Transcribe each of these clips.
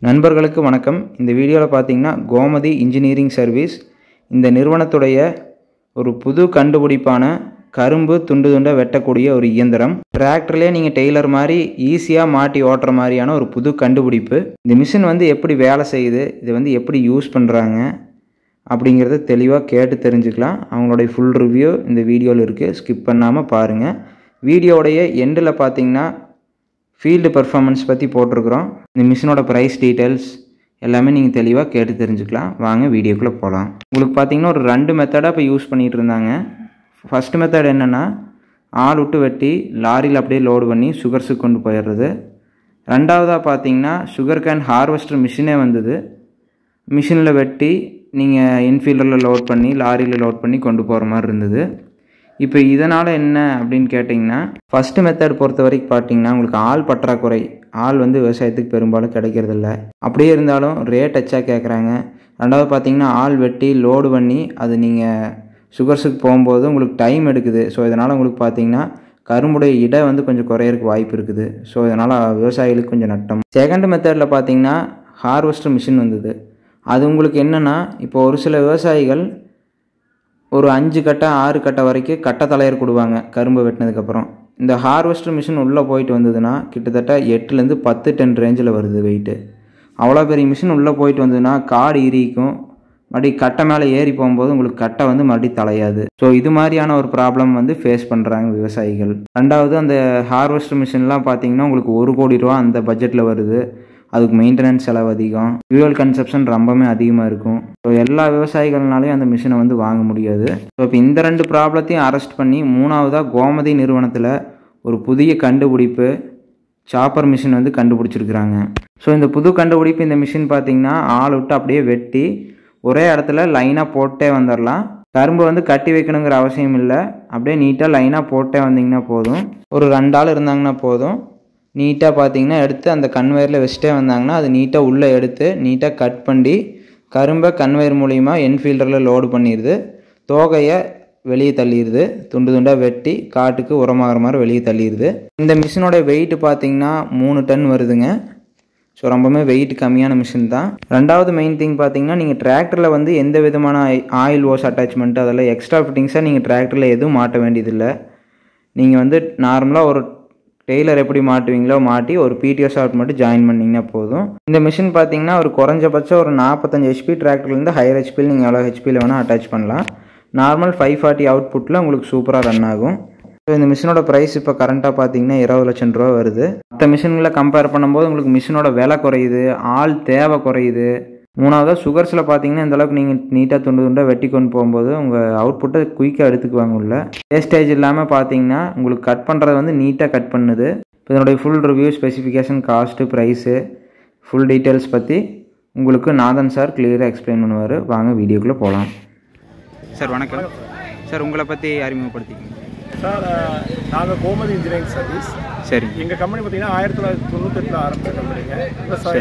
நண்பர்களுக்கு வணக்கம் இந்த வீடியோவில் பார்த்தீங்கன்னா கோமதி இன்ஜினியரிங் சர்வீஸ் இந்த நிறுவனத்துடைய ஒரு புது கண்டுபிடிப்பான கரும்பு துண்டு துண்டை வெட்டக்கூடிய ஒரு இயந்திரம் டிராக்டர்லேயே நீங்கள் டெய்லர் மாதிரி ஈஸியாக மாட்டி ஓட்டுற மாதிரியான ஒரு புது கண்டுபிடிப்பு இந்த மிஷின் வந்து எப்படி வேலை செய்யுது இதை வந்து எப்படி யூஸ் பண்ணுறாங்க அப்படிங்கிறத தெளிவாக கேட்டு தெரிஞ்சுக்கலாம் அவங்களுடைய ஃபுல் ரிவ்யூ இந்த வீடியோவில் இருக்குது ஸ்கிப் பண்ணாமல் பாருங்கள் வீடியோடைய எண்டில் பார்த்தீங்கன்னா ஃபீல்டு பர்ஃபார்மன்ஸ் பற்றி போட்டிருக்கிறோம் இந்த மிஷினோட ப்ரைஸ் டீட்டெயில்ஸ் எல்லாமே நீங்கள் தெளிவாக கேட்டு தெரிஞ்சுக்கலாம் வாங்க வீடியோக்குள்ளே போகலாம் உங்களுக்கு பார்த்தீங்கன்னா ஒரு ரெண்டு மெத்தடாக இப்போ யூஸ் பண்ணிகிட்டு இருந்தாங்க ஃபஸ்ட்டு மெத்தட் என்னென்னா ஆள் விட்டு வெட்டி லாரியில் அப்படியே லோடு பண்ணி சுகர்ஸுக்கு கொண்டு போயிடுறது ரெண்டாவதாக பார்த்தீங்கன்னா சுகர் கேன் ஹார்வெஸ்டர் மிஷினே வந்தது மிஷினில் வெட்டி நீங்கள் இன்ஃபீல்டில் லோட் பண்ணி லாரியில் லோட் பண்ணி கொண்டு போகிற மாதிரி இருந்தது இப்போ இதனால் என்ன அப்படின்னு கேட்டிங்கன்னா ஃபஸ்ட்டு மெத்தட் பொறுத்த வரைக்கும் பார்த்தீங்கன்னா உங்களுக்கு ஆள் பற்றாக்குறை ஆள் வந்து விவசாயத்துக்கு பெரும்பாலும் கிடைக்கிறதில்ல அப்படியே இருந்தாலும் ரேட் எச்சா கேட்குறாங்க ரெண்டாவது பார்த்தீங்கன்னா ஆள் வெட்டி லோடு பண்ணி அது நீங்கள் சுகர்ஸுக்கு போகும்போது உங்களுக்கு டைம் எடுக்குது ஸோ இதனால் உங்களுக்கு பார்த்தீங்கன்னா கரும்புடைய இடை வந்து கொஞ்சம் குறையறதுக்கு வாய்ப்பு இருக்குது ஸோ இதனால் விவசாயிகளுக்கு கொஞ்சம் நட்டம் செகண்ட் மெத்தடில் பார்த்தீங்கன்னா ஹார்வெஸ்டர் மிஷின் வந்தது அது உங்களுக்கு என்னென்னா இப்போ ஒரு சில விவசாயிகள் ஒரு அஞ்சு கட்டை ஆறு கட்டை வரைக்கும் கட்டை தலையர் கொடுவாங்க கரும்பு வெட்டினதுக்கப்புறம் இந்த ஹார்வெஸ்டர் மிஷின் உள்ளே போயிட்டு வந்ததுன்னா கிட்டத்தட்ட எட்டுலேருந்து பத்து டன் ரேஞ்சில் வருது வெயிட்டு அவ்வளோ பெரிய மிஷின் உள்ளே போயிட்டு வந்ததுன்னா காடு இரிக்கும் மறுபடியும் கட்டை மேலே ஏறி போகும்போது உங்களுக்கு கட்டை வந்து மறுபடியும் தலையாது ஸோ இது மாதிரியான ஒரு ப்ராப்ளம் வந்து ஃபேஸ் பண்ணுறாங்க விவசாயிகள் ரெண்டாவது அந்த ஹார்வெஸ்டர் மிஷின்லாம் பார்த்தீங்கன்னா உங்களுக்கு ஒரு கோடி ரூபா அந்த பட்ஜெட்டில் வருது அதுக்கு மெயின்டெனன்ஸ் செலவு அதிகம் ஃபியூவல் கன்சப்ஷன் ரொம்பவே அதிகமாக இருக்கும் ஸோ எல்லா விவசாயிகள்னாலையும் அந்த மிஷினை வந்து வாங்க முடியாது ஸோ இப்போ இந்த ரெண்டு ப்ராப்ளத்தையும் அரெஸ்ட் பண்ணி மூணாவதாக கோமதி நிறுவனத்தில் ஒரு புதிய கண்டுபிடிப்பு சாப்பர் மிஷின் வந்து கண்டுபிடிச்சிருக்கிறாங்க ஸோ இந்த புது கண்டுபிடிப்பு இந்த மிஷின் பார்த்தீங்கன்னா ஆள் விட்டு அப்படியே வெட்டி ஒரே இடத்துல லைனாக போட்டே வந்துடலாம் கரும்பு வந்து கட்டி வைக்கணுங்கிற அவசியம் இல்லை அப்படியே நீட்டாக லைனாக போட்டே வந்தீங்கன்னா போதும் ஒரு ரெண்டு ஆள் இருந்தாங்கன்னா போதும் நீட்டாக பார்த்தீங்கன்னா எடுத்து அந்த கன்வேயரில் வச்சுட்டே வந்தாங்கன்னா அது நீட்டாக உள்ளே எடுத்து நீட்டாக கட் பண்ணி கரும்பை கன்வேயர் மூலிமா என்ஃபீல்டரில் லோடு பண்ணிடுது தோகையை வெளியே தள்ளிடுது துண்டு துண்டாக வெட்டி காட்டுக்கு உரமாகிற மாதிரி வெளியே தள்ளிடுது இந்த மிஷினோட வெயிட் பார்த்தீங்கன்னா மூணு டன் வருதுங்க ஸோ ரொம்பவுமே வெயிட் கம்மியான மிஷின் தான் ரெண்டாவது மெயின் திங் பார்த்தீங்கன்னா நீங்கள் டிராக்டரில் வந்து எந்த விதமான ஆயில் வாஷ் அட்டாச்மெண்ட் அதெல்லாம் எக்ஸ்ட்ரா ஃபிட்டிங்ஸாக நீங்கள் டிராக்டரில் எதுவும் மாட்ட வேண்டியதில்லை நீங்கள் வந்து நார்மலாக ஒரு டெய்லர் எப்படி மாட்டுவீங்களோ மாட்டி ஒரு பிடிஓ ஷார்ட் மட்டும் ஜாயின் பண்ணிங்கன்னா போதும் இந்த மிஷின் பார்த்தீங்கன்னா ஒரு குறைஞ்சபட்சம் ஒரு நாற்பத்தஞ்சு ஹெச்பி டிராக்டர்லேருந்து ஹையர் ஹெச்பியில் நீங்கள் எவ்வளோ ஹெச்பியில் வேணால் அட்டாச் பண்ணலாம் நார்மல் ஃபைவ் ஃபார்ட்டி அவுட்புட்டில் உங்களுக்கு சூப்பராக ரன் ஆகும் ஸோ இந்த மிஷினோட ப்ரைஸ் இப்போ கரண்ட்டாக பார்த்தீங்கன்னா இருபது லட்சம் ரூபா வருது மற்ற மிஷின்களை கம்பேர் பண்ணும்போது உங்களுக்கு மிஷினோட விலை குறையுது ஆள் தேவை குறையுது மூணாவதாக சுகர்ஸில் பார்த்தீங்கன்னா இந்தளவுக்கு நீங்கள் நீட்டாக துண்டு துண்டாக வெட்டி கொண்டு போகும்போது உங்கள் அவுட்புட்டை குயிக்காக எடுத்துக்குவாங்க உள்ள வேஸ்டேஜ் இல்லாமல் பார்த்தீங்கன்னா உங்களுக்கு கட் பண்ணுறது வந்து நீட்டாக கட் பண்ணுது இப்போ இதனுடைய full review specification cost price full details பற்றி உங்களுக்கு நாதன் சார் கிளியராக எக்ஸ்பிளைன் பண்ணுவார் வாங்க வீடியோக்குள்ளே போகலாம் சார் வணக்கம் சார் உங்களை பற்றி அறிமுகப்படுத்திக்கங்க சார் நாங்கள் கோமதி இன்ஜினியரிங் சர்வீஸ் சரி எங்கள் கம்பெனி பார்த்தீங்கன்னா ஆயிரத்தி தொள்ளாயிரத்தி தொண்ணூத்தெட்டில் ஆரம்பித்த கம்பெனிங்க விவசாய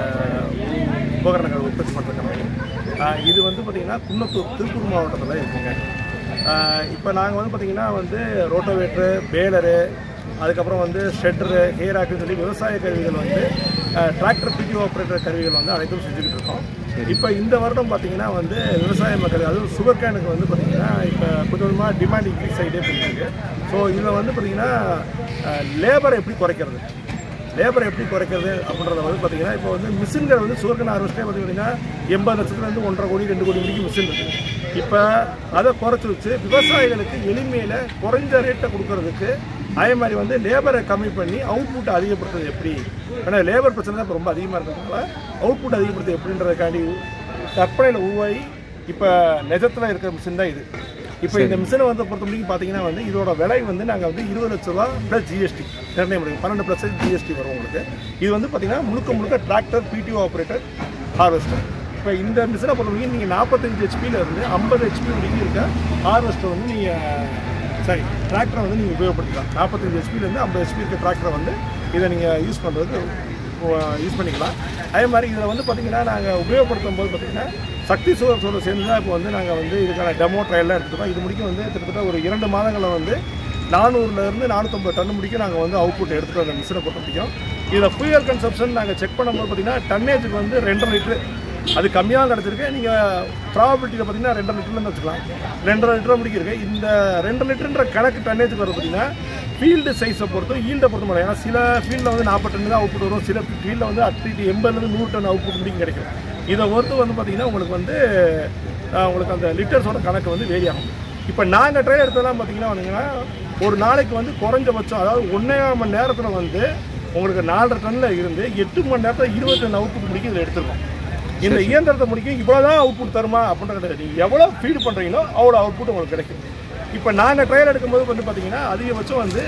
உபகரணங்கள் உற்பத்தி பண்ணுற கம்பெனி ஆஹ் இது வந்து பார்த்திங்கன்னா குன்னத்தூர் திருப்பூர் மாவட்டத்தில் இருக்குங்க இப்போ நாங்கள் வந்து பார்த்திங்கன்னா வந்து ரோட்டோவேட்ரு பேலரு அதுக்கப்புறம் வந்து ஷெட்ரு ஹேராக்குன்னு சொல்லி விவசாய கருவிகள் வந்து டிராக்டர் பிடி ஆப்ரேட்டர் கருவிகள் வந்து அனைத்தும் செஞ்சுக்கிட்டு இருக்கோம் இப்போ இந்த வருடம் பார்த்தீங்கன்னா வந்து விவசாய மக்கள் அதுவும் சுகர் கேனுக்கு வந்து பார்த்தீங்கன்னா இப்போ கொஞ்சம் கொஞ்சமாக டிமாண்ட் இன்க்ரீஸ் ஆகிட்டே போயிருக்கு ஸோ இதில் வந்து பார்த்தீங்கன்னா லேபரை எப்படி குறைக்கிறது லேபரை எப்படி குறைக்கிறது அப்படின்றத வந்து பார்த்தீங்கன்னா இப்போ வந்து மிஷின்கள் வந்து சுகர் கேன் ஹார்வெஸ்டே பார்த்தீங்கன்னா எண்பது லட்சத்துலேருந்து ஒன்றரை கோடி ரெண்டு கோடி வரைக்கும் மிஷின் இருக்குது இப்போ அதை குறைச்சி வச்சு விவசாயிகளுக்கு எளிமையில் குறைஞ்ச ரேட்டை கொடுக்கறதுக்கு அதே மாதிரி வந்து லேபரை கம்மி பண்ணி அவுட்புட்டை அதிகப்படுத்துறது எப்படி ஏன்னா லேபர் பிரச்சனை தான் இப்போ ரொம்ப அதிகமாக இருக்கிறதுனால அவுட்புட் அதிகப்படுத்துறது எப்படின்றதுக்காண்டி கற்பனையில் உருவாகி இப்போ நிஜத்தில் இருக்கிற மிஷின் தான் இது இப்போ இந்த மிஷினை வந்து பொறுத்த முடியும் பார்த்தீங்கன்னா வந்து இதோட விலை வந்து நாங்கள் வந்து இருபது லட்ச ரூபா ப்ளஸ் ஜிஎஸ்டி நிர்ணயம் முடியும் பன்னெண்டு ப்ளஸ் ஜிஎஸ்டி வரும் உங்களுக்கு இது வந்து பார்த்தீங்கன்னா முழுக்க முழுக்க டிராக்டர் பிடிஓ ஆப்ரேட்டர் ஹார்வெஸ்டர் இப்போ இந்த மிஷினை பொறுத்த முடியும் நீங்கள் நாற்பத்தஞ்சு ஹெச்பியில் இருந்து ஐம்பது ஹெச்பி வரைக்கும் இருக்க ஹார்வெஸ்டர் வந்து நீங்கள் சரி டிராக்டரை வந்து நீங்கள் உபயோகப்படுத்தலாம் நாற்பத்தஞ்சு ஹெச்பிலேருந்து ஐம்பது ஹெச்பி இருக்க டிராக்டரை வந்து இதை நீங்கள் யூஸ் பண்ணுறது யூஸ் பண்ணிக்கலாம் அதே மாதிரி இதில் வந்து பார்த்திங்கன்னா நாங்கள் உபயோகப்படுத்தும் போது பார்த்திங்கன்னா சக்தி சுகர்ஸோட சேர்ந்து தான் இப்போ வந்து நாங்கள் வந்து இதுக்கான டெமோ ட்ரையல்லாம் எடுத்துருக்கோம் இது முடிக்கும் வந்து கிட்டத்தட்ட ஒரு இரண்டு மாதங்களில் வந்து நானூறுலேருந்து நானூற்றம்பது டன் முடிக்கும் நாங்கள் வந்து அவுட்புட் எடுத்துகிட்டு அந்த மிஷினை பொறுத்த முடியும் இதில் ஃபியூயல் கன்சப்ஷன் நாங்கள் செக் பண்ணும்போது பார்த்தீங்கன்னா டன்னேஜுக்கு வந்து ரெண்டரை லிட்ரு அது கம்மியாக கிடச்சிருக்கு நீங்கள் ப்ராபபிலிட்டியில் பார்த்தீங்கன்னா ரெண்டரை லிட்டர்லேருந்து வச்சுக்கலாம் ரெண்டரை லிட்டர் முடிக்கிருக்கு இந்த ரெண்டு லிட்டருன்ற கணக்கு டன்னேஜுக்கு வர பார்த்தீங்கன்னா ஃபீல்டு சைஸை பொறுத்தும் ஈல்டை பொறுத்த முடியும் ஏன்னா சில ஃபீல்டில் வந்து நாற்பது டன் தான் அவுட்புட் வரும் சில ஃபீல்டில் வந்து அட்லீஸ்ட் எண்பதுலேருந்து நூறு டன் அவுட்புட் முடிக்கும் கிடைக்கும் இதை பொறுத்து வந்து பார்த்தீங்கன்னா உங்களுக்கு வந்து ஆஹ், உங்களுக்கு அந்த லிட்டர்ஸோட கணக்கு வந்து வேரி ஆகும் இப்போ நாங்கள் ட்ரை எடுத்ததெல்லாம் பார்த்தீங்கன்னா வந்துங்கன்னா ஒரு நாளைக்கு வந்து குறைஞ்சபட்சம் அதாவது ஒன்றே மணி நேரத்தில் வந்து உங்களுக்கு நாலரை டன்னில் இருந்து எட்டு மணி நேரத்தில் இருபத்தி ரெண்டு அவுட்புட் முடிக்க இதில் எடுத்துருக்கோம் இந்த இயந்திரத்தை முடிக்க இவ்வளோதான் அவுட்புட் தருமா அப்படின்ற கிடையாது நீங்கள் எவ்வளோ ஃபீட் பண்ணுறீங்களோ அவ்வளோ அவுட்புட் உங்களுக்கு கிடைக்கும் இப்போ நாங்கள் ட்ரையல் எடுக்கும்போது வந்து பார்த்தீங்கன்னா அதிகபட்சம் வந்து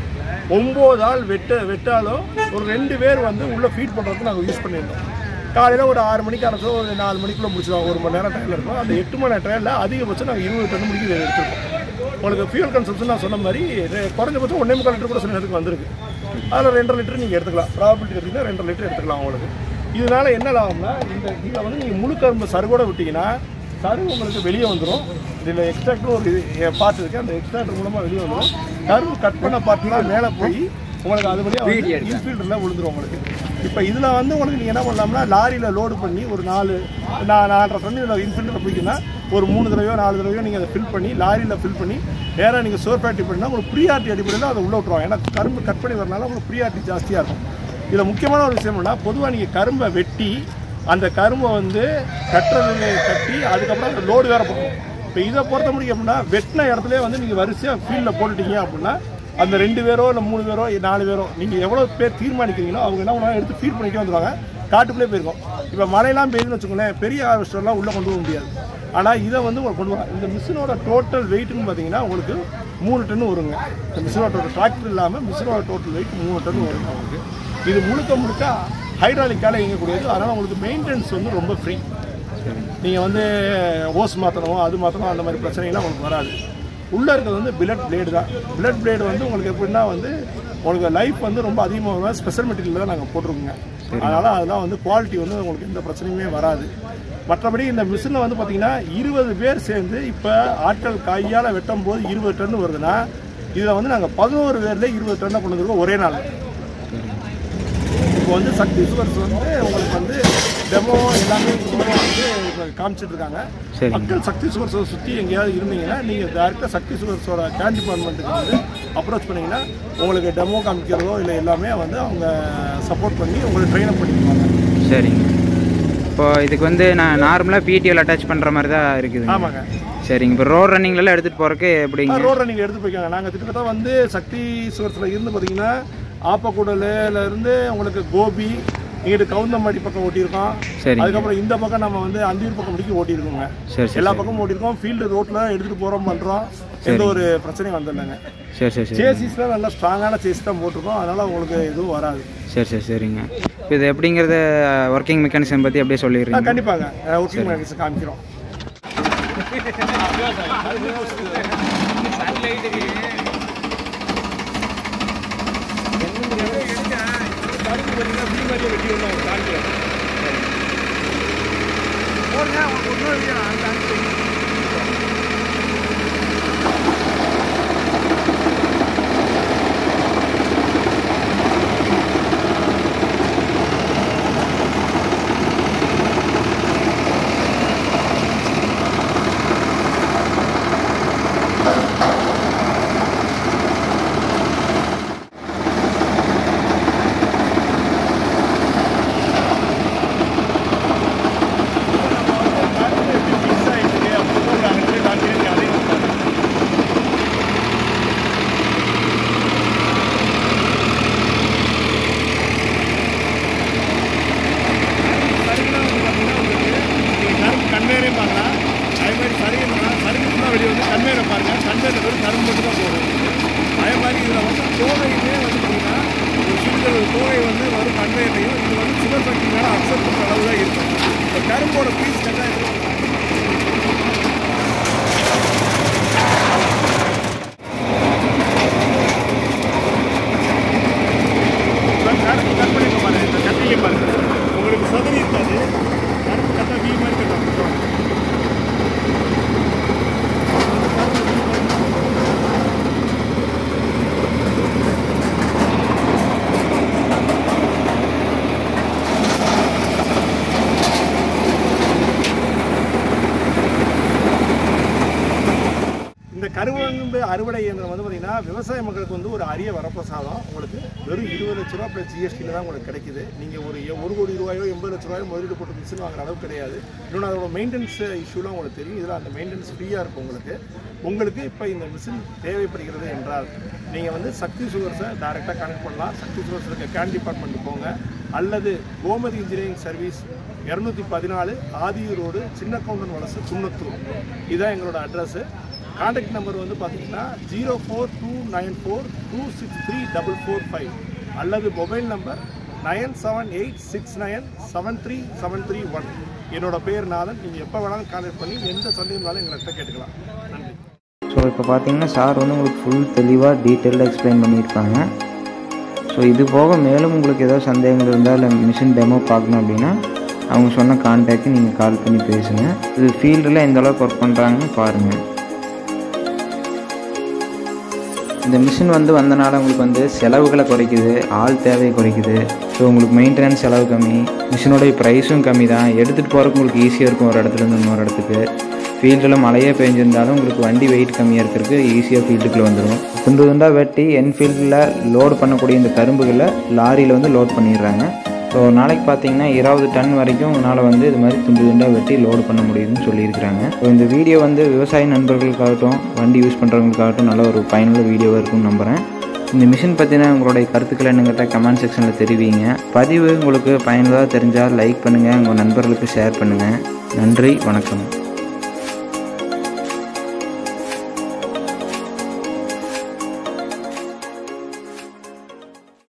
ஒம்பது ஆள் வெட்ட வெட்டாலும் ஒரு ரெண்டு பேர் வந்து உள்ளே ஃபீட் பண்ணுறதுக்கு நாங்கள் யூஸ் பண்ணியிருந்தோம் காலையில் ஒரு ஆறு மணிக்கு அனுப்பிச்சோம் ஒரு நாலு மணிக்குள்ளே முடிச்சிடுவோம் ஒரு மணி நேரம் ட்ரையல் இருக்கும் அந்த எட்டு மணி நேரம் ட்ரையலில் அதிகபட்சம் நாங்கள் இருபது டன் முடிக்க இதை எடுத்துருக்கோம் உங்களுக்கு ஃபியூல் கன்சப்ஷன் நான் சொன்ன மாதிரி ரெ- குறைஞ்சபட்சம் ஒன்றே முக்கால் லிட்டர் கூட சில நேரத்துக்கு வந்திருக்கு அதில் ரெண்டரை லிட்டர் நீங்கள் எடுத்துக்கலாம் ப்ராபிலிட்டி எடுத்தீங்கன்னா ரெண்டரை லிட்டர் எடுத்துக்கலாம் உங்களுக்கு இதனால என்ன லாபம்னா இந்த இதில் வந்து நீங்கள் முழு கரும்பு சருகோட விட்டீங்கன்னா சருகு உங்களுக்கு வெளியே வந்துடும் இதில் எக்ஸ்ட்ராக்டர் ஒரு பார்ட் இருக்குது அந்த எக்ஸ்ட்ராக்டர் மூலமாக வெளியே வந்துடும் கரும்பு கட் பண்ண பார்ட்லாம் மேலே போய் உங்களுக்கு அது வழியாக இன்ஃபீல்டரில் விழுந்துரும் உங்களுக்கு இப்போ இதில் வந்து உங்களுக்கு நீங்கள் என்ன பண்ணலாம்னா லாரியில் லோடு பண்ணி ஒரு நாலு நான் நாலரை டன் இதில் இன்ஃபீல்டரில் போய்க்குன்னா ஒரு மூணு தடவையோ நாலு தடவையோ நீங்கள் அதை ஃபில் பண்ணி லாரியில் ஃபில் பண்ணி நேராக நீங்கள் சோர் ஃபேக்ட்ரி பண்ணால் உங்களுக்கு ப்ரீஆர்டி அடிப்படையில் அதை உள்ள விட்ருவாங்க ஏன்னா கரும்பு கட் பண்ணி வரனால உங்களுக்கு ப்ரீஆர்டி ஜாஸ்தியாக இருக்கும் இதில் முக்கியமான ஒரு விஷயம் என்னன்னா பொதுவாக நீங்கள் கரும்பை வெட்டி அந்த கரும்பை வந்து கட்டுறது கட்டி அதுக்கப்புறம் அந்த லோடு வேற போகும் இப்போ இதை பொறுத்த முடியும் அப்படின்னா வெட்டின இடத்துல வந்து நீங்கள் வரிசையாக ஃபீல்டில் போட்டுட்டீங்க அப்படின்னா அந்த ரெண்டு பேரோ இல்லை மூணு பேரோ நாலு பேரோ நீங்கள் எவ்வளோ பேர் தீர்மானிக்கிறீங்களோ அவங்க என்ன பண்ணுவாங்க எடுத்து ஃபீட் பண்ணிக்க வந்துடுவாங்க காட்டுக்குள்ளே போயிருக்கோம் இப்போ மழையெல்லாம் பெய்யுதுன்னு வச்சுக்கோங்களேன் பெரிய ஹார்வெஸ்டர்லாம் உள்ளே கொண்டு போக முடியாது ஆனால் இதை வந்து உங்களுக்கு கொண்டு வரலாம் இந்த மிஷினோட டோட்டல் வெயிட்னு பார்த்தீங்கன்னா உங்களுக்கு மூணு டன் வருங்க இந்த மிஷினோட டோட்டல் டிராக்டர் இல்லாமல் மிஷினோட டோட்டல் வெயிட் மூணு டன் வருங்க உங்களுக்கு இது முழுக்க முழுக்க ஹைட்ராலிக்கால இயங்கக்கூடியது அதனால் உங்களுக்கு மெயின்டெனன்ஸ் வந்து ரொம்ப ஃப்ரீ நீங்கள் வந்து ஓஸ் மாற்றணும் அது மாற்றணும் அந்த மாதிரி பிரச்சனைலாம் உங்களுக்கு வராது உள்ளே இருக்கிறது வந்து பிளட் பிளேடு தான் பிளட் பிளேடு வந்து உங்களுக்கு எப்படின்னா வந்து உங்களுக்கு லைஃப் வந்து ரொம்ப அதிகமாக ஸ்பெஷல் மெட்டீரியல் தான் நாங்கள் போட்டிருக்கோங்க அதனால் அதெல்லாம் வந்து குவாலிட்டி வந்து உங்களுக்கு எந்த பிரச்சனையுமே வராது மற்றபடி இந்த மிஷினில் வந்து பார்த்தீங்கன்னா இருபது பேர் சேர்ந்து இப்போ ஆட்கள் கையால் வெட்டும் போது இருபது டன் வருதுன்னா இதில் வந்து நாங்கள் பதினோரு பேர்ல இருபது டன்னை கொண்டு வந்துருக்கோம் ஒரே நாள் இப்போ வந்து சக்தி சுவர்ஸ் வந்து உங்களுக்கு வந்து டெமோ எல்லாமே சும்மா வந்து இப்ப காமிச்சிட்டு இருக்காங்க சரி. மக்கள் சக்தி சுவர்ஸை சுற்றி எங்கேயாவது இருந்தீங்கன்னா நீங்கள் டேரெக்டாக சக்தி சுவர்ஸோட கேன் டிபார்ட்மெண்ட்டுக்கு வந்து அப்ரோச் பண்ணீங்கன்னா உங்களுக்கு டெமோ காமிக்கிறதோ இல்லை எல்லாமே வந்து அவங்க சப்போர்ட் பண்ணி உங்களுக்கு ட்ரெயின் அப் பண்ணிக்குவாங்க சரிங்க இப்போ இதுக்கு வந்து நான் நார்மலாக பிடிஎல் அட்டாச் பண்ணுற மாதிரி தான் இருக்குதுங்க ஆமாங்க சரிங்க இப்போ ரோட் ரன்னிங்லலாம் எடுத்துகிட்டு போகிறக்கு எப்படிங்க ரோட் ரன்னிங் எடுத்து போய்க்காங்க நாங்கள் கிட்டத்தட்ட வந்து சக்தி சுவர்ஸில் இருந்து பார்த்தீங்கன்னா ஆப்பக்கூடல இருந்து உங்களுக்கு கோபி இங்கிட்டு கவுந்தம்பாடி பக்கம் ஓட்டியிருக்கோம் சரிங்க அதுக்கப்புறம் இந்த பக்கம் நம்ம வந்து அந்தியூர் பக்கம் முடிக்க ஓட்டியிருக்கோங்க சரி சரி எல்லா பக்கமும் ஓட்டியிருக்கோம் ஃபீல்டு ரோட்டில் எடுத்துகிட்டு போகிறோம் பண்ணுறோம் எந்த ஒரு பிரச்சனையும் வந்துடலைங்க சரி சரி சரி சேசிஸ்லாம் நல்லா ஸ்ட்ராங்கான சேஸ் தான் போட்டிருக்கோம் அதனால் உங்களுக்கு எதுவும் வராது சரி சரி சரிங்க இப்போ இது எப்படிங்கிறத ஒர்க்கிங் மெக்கானிசம் பற்றி அப்படியே ஆ சொல்லிடுறீங்க கண்டிப்பாங்க ஒர்க்கிங் மேனேஜ் காமிக்கிறோம் கண்மேரே பார்க்கலாம் அதே மாதிரி சரிங்க சரிங்க ஃபுல்லாக வெளியே வந்து கண்மேரை பாருங்க கண்மேரில் வெறும் கரும்பு மட்டும் தான் போகும் அதே மாதிரி இதில் வந்து தோகையுமே வந்து பார்த்தீங்கன்னா ஒரு சிறிது தோகை வந்து வரும் கண்மேரையும் இது வந்து சுகர் ஃபேக்ட்ரினால அக்செப்ட் பண்ணுற அளவு தான் இருக்கும் இப்போ கரும்போட பீஸ் கட்டாயம் கரும்பு கட் பண்ணி பாருங்க இந்த கட்டிலே பாருங்க உங்களுக்கு சதுரி இருக்காது கரும்பு கட்டா வீ மாதிரி கட்டலாம் இன்னொரு அறுவடை இயந்திரம் வந்து பார்த்தீங்கன்னா விவசாய மக்களுக்கு வந்து ஒரு அரிய வரப்பிரசாதம் உங்களுக்கு வெறும் இருபது லட்ச ரூபா ப்ளஸ் ஜிஎஸ்டியில் தான் உங்களுக்கு கிடைக்குது நீங்கள் ஒரு எ- ஒரு கோடி ரூபாயோ எண்பது லட்ச ரூபாயோ முதலீடு போட்டு மிஷின் வாங்குற அளவுக்கு கிடையாது இன்னொன்று அதோட மெயின்டெனன்ஸ் இஷ்யூலாம் உங்களுக்கு தெரியும் இதில் அந்த மெயின்டெனன்ஸ் ஃப்ரீயாக இருக்கும் உங்களுக்கு உங்களுக்கு இப்போ இந்த மிஷின் தேவைப்படுகிறது என்றால் நீங்கள் வந்து சக்தி சுகர்ஸை டைரெக்டாக கனெக்ட் பண்ணலாம் சக்தி சுகர்ஸ் இருக்க கேன் டிபார்ட்மெண்ட் போங்க அல்லது கோமதி இன்ஜினியரிங் சர்வீஸ் இரநூத்தி பதினாலு ஆதியூர் ரோடு சின்ன கவுண்டன் வலசு குன்னத்தூர் இதுதான் எங்களோட அட்ரஸு காண்டாக்ட் நம்பர் வந்து பார்த்தீங்கன்னா zero four two nine four two six three double four five அல்லது mobile number nine seven eight six nine seven three seven three one என்னோட பேர் நாதன் நீங்கள் எப்போ வேணாலும் கான்டாக்ட் பண்ணி எந்த சந்தேகம்னாலும் எங்கள்கிட்ட கேட்டுக்கலாம் நன்றி ஸோ இப்போ பார்த்தீங்கன்னா சார் வந்து உங்களுக்கு ஃபுல் தெளிவாக டீட்டெயிலாக எக்ஸ்பிளைன் பண்ணியிருக்காங்க ஸோ இது போக மேலும் உங்களுக்கு ஏதாவது சந்தேகங்கள் இருந்தால் இல்லை மிஷின் டெமோ பார்க்கணும் அப்படின்னா அவங்க சொன்ன கான்டாக்ட் நீங்கள் கால் பண்ணி பேசுங்க இது ஃபீல்டில் எந்த அளவுக்கு ஒர்க் பண்ணுறாங்கன்னு பாருங்கள் இந்த மிஷின் வந்து வந்தனால உங்களுக்கு வந்து செலவுகளை குறைக்குது ஆள் தேவையை குறைக்குது ஸோ உங்களுக்கு மெயின்டெனன்ஸ் செலவு கம்மி மிஷினோடைய ப்ரைஸும் கம்மி தான் எடுத்துகிட்டு போகிறதுக்கு உங்களுக்கு ஈஸியாக இருக்கும் ஒரு இடத்துல இருந்து இன்னொரு இடத்துக்கு ஃபீல்டில் மழையே பெஞ்சிருந்தாலும் உங்களுக்கு வண்டி வெயிட் கம்மியாக இருக்கிறதுக்கு ஈஸியாக ஃபீல்டுக்குள்ளே வந்துடும் துண்டு துண்டாக வெட்டி என்ஃபீல்டில் லோடு பண்ணக்கூடிய இந்த கரும்புகளை லாரியில் வந்து லோட் பண்ணிடுறாங்க ஸோ நாளைக்கு பார்த்தீங்கன்னா இருபது டன் வரைக்கும் உங்களால் வந்து இது மாதிரி துண்டு துண்டாக வெட்டி லோடு பண்ண முடியுதுன்னு சொல்லியிருக்கிறாங்க ஸோ இந்த வீடியோ வந்து விவசாய நண்பர்களுக்காகட்டும் வண்டி யூஸ் பண்ணுறவங்களுக்காகட்டும் நல்ல ஒரு பயனுள்ள வீடியோவாக இருக்கும்னு நம்புகிறேன் இந்த மிஷின் பற்றின உங்களுடைய கருத்துக்களை என்னங்கிட்ட கமெண்ட் செக்ஷனில் தெரிவிங்க பதிவு உங்களுக்கு பயனுள்ளதாக தெரிஞ்சால் லைக் பண்ணுங்கள் உங்கள் நண்பர்களுக்கு ஷேர் பண்ணுங்கள் நன்றி வணக்கம்